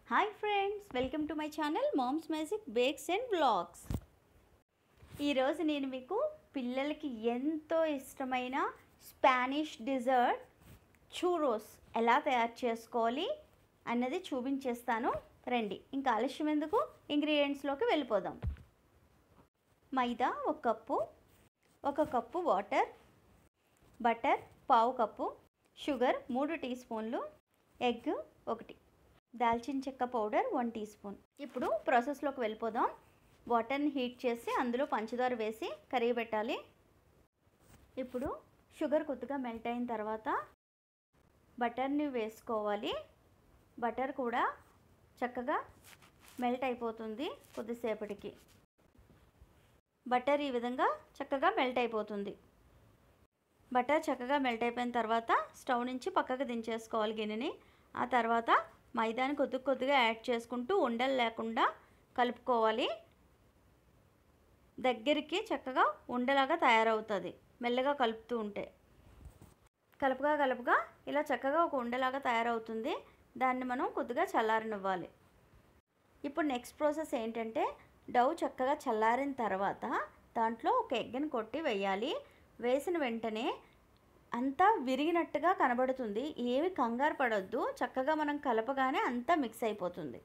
hi friends welcome to my channel mom's magic bakes and blogs ఈరోజు నేను మీకు పిల్లలకి ఎంతో ఇష్టమైన స్పానిష్ డిజర్ట్ చూరోస్ ఎలా తయారు చేసుకోవాలి అన్నది చూపించేస్తాను రండి ఇంకా ఆలస్యం ఎందుకు ఇంగ్రీడియంట్స్లోకి వెళ్ళిపోదాం మైదా ఒక కప్పు ఒక కప్పు వాటర్ బటర్ పావు కప్పు షుగర్ మూడు టీ స్పూన్లు ఎగ్ ఒకటి దాల్చిన చెక్క పౌడర్ వన్ టీ స్పూన్ ఇప్పుడు ప్రాసెస్లోకి వెళ్ళిపోదాం వాటర్ని హీట్ చేసి అందులో పంచదార వేసి కరిగిపెట్టాలి ఇప్పుడు షుగర్ కొద్దిగా మెల్ట్ అయిన తర్వాత బటర్ని వేసుకోవాలి బటర్ కూడా చక్కగా మెల్ట్ అయిపోతుంది కొద్దిసేపటికి బటర్ ఈ విధంగా చక్కగా మెల్ట్ అయిపోతుంది బటర్ చక్కగా మెల్ట్ అయిపోయిన తర్వాత స్టవ్ నుంచి పక్కకు దించేసుకోవాలి గిన్నెని ఆ తర్వాత మైదాని కొద్ది కొద్దిగా యాడ్ చేసుకుంటూ ఉండలు లేకుండా కలుపుకోవాలి దగ్గరికి చక్కగా ఉండలాగా తయారవుతుంది మెల్లగా కలుపుతూ ఉంటే కలుపుగా కలుపుగా ఇలా చక్కగా ఒక ఉండలాగా తయారవుతుంది దాన్ని మనం కొద్దిగా చల్లారనివ్వాలి ఇప్పుడు నెక్స్ట్ ప్రాసెస్ ఏంటంటే డవ్ చక్కగా చల్లారిన తర్వాత దాంట్లో ఒక ఎగ్గని కొట్టి వేయాలి వేసిన వెంటనే అంతా విరిగినట్టుగా కనబడుతుంది ఏమి కంగారు పడొద్దు చక్కగా మనం కలపగానే అంతా మిక్స్ అయిపోతుంది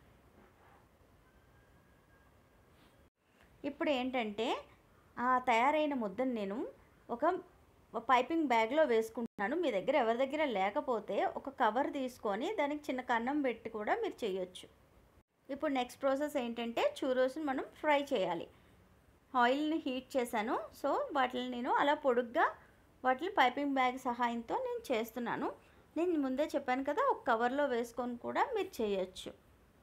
ఇప్పుడు ఏంటంటే ఆ తయారైన ముద్దను నేను ఒక పైపింగ్ బ్యాగ్లో వేసుకుంటున్నాను మీ దగ్గర ఎవరి దగ్గర లేకపోతే ఒక కవర్ తీసుకొని దానికి చిన్న కన్నం పెట్టి కూడా మీరు చేయొచ్చు ఇప్పుడు నెక్స్ట్ ప్రాసెస్ ఏంటంటే చూరోస్ని మనం ఫ్రై చేయాలి ఆయిల్ని హీట్ చేశాను సో వాటిని నేను అలా పొడుగ్గా వాటిని పైపింగ్ బ్యాగ్ సహాయంతో నేను చేస్తున్నాను నేను ముందే చెప్పాను కదా ఒక కవర్లో వేసుకొని కూడా మీరు చేయొచ్చు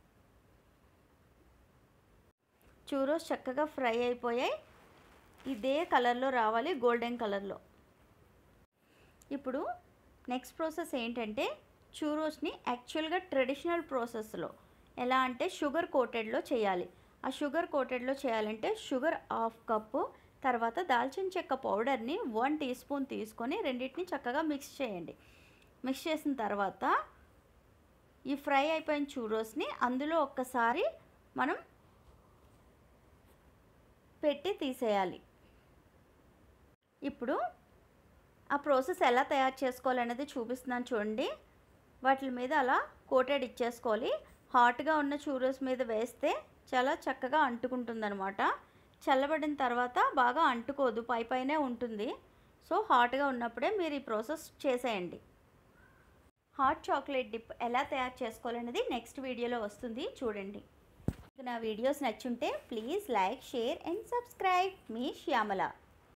చూరోస్ చక్కగా ఫ్రై అయిపోయాయి ఇదే కలర్లో రావాలి గోల్డెన్ కలర్లో ఇప్పుడు నెక్స్ట్ ప్రాసెస్ ఏంటంటే చూరోస్ని యాక్చువల్గా ట్రెడిషనల్ ప్రాసెస్లో ఎలా అంటే షుగర్ కోటెడ్లో చేయాలి ఆ షుగర్ కోటెడ్లో చేయాలంటే షుగర్ హాఫ్ కప్పు తర్వాత దాల్చిన చెక్క పౌడర్ని వన్ టీ స్పూన్ తీసుకొని రెండింటిని చక్కగా మిక్స్ చేయండి మిక్స్ చేసిన తర్వాత ఈ ఫ్రై అయిపోయిన చూరోస్ని అందులో ఒక్కసారి మనం పెట్టి తీసేయాలి ఇప్పుడు ఆ ప్రాసెస్ ఎలా తయారు చేసుకోవాలనేది చూపిస్తున్నాను చూడండి వాటి మీద అలా కోటెడ్ ఇచ్చేసుకోవాలి హాట్గా ఉన్న చూరోస్ మీద వేస్తే చాలా చక్కగా అంటుకుంటుందన్నమాట చల్లబడిన తర్వాత బాగా అంటుకోదు పై పైనే ఉంటుంది సో హాట్గా ఉన్నప్పుడే మీరు ఈ ప్రాసెస్ చేసేయండి హాట్ చాక్లెట్ డిప్ ఎలా తయారు చేసుకోవాలనేది నెక్స్ట్ వీడియోలో వస్తుంది చూడండి నా వీడియోస్ నచ్చుంటే please like share and subscribe మీ శ్యామల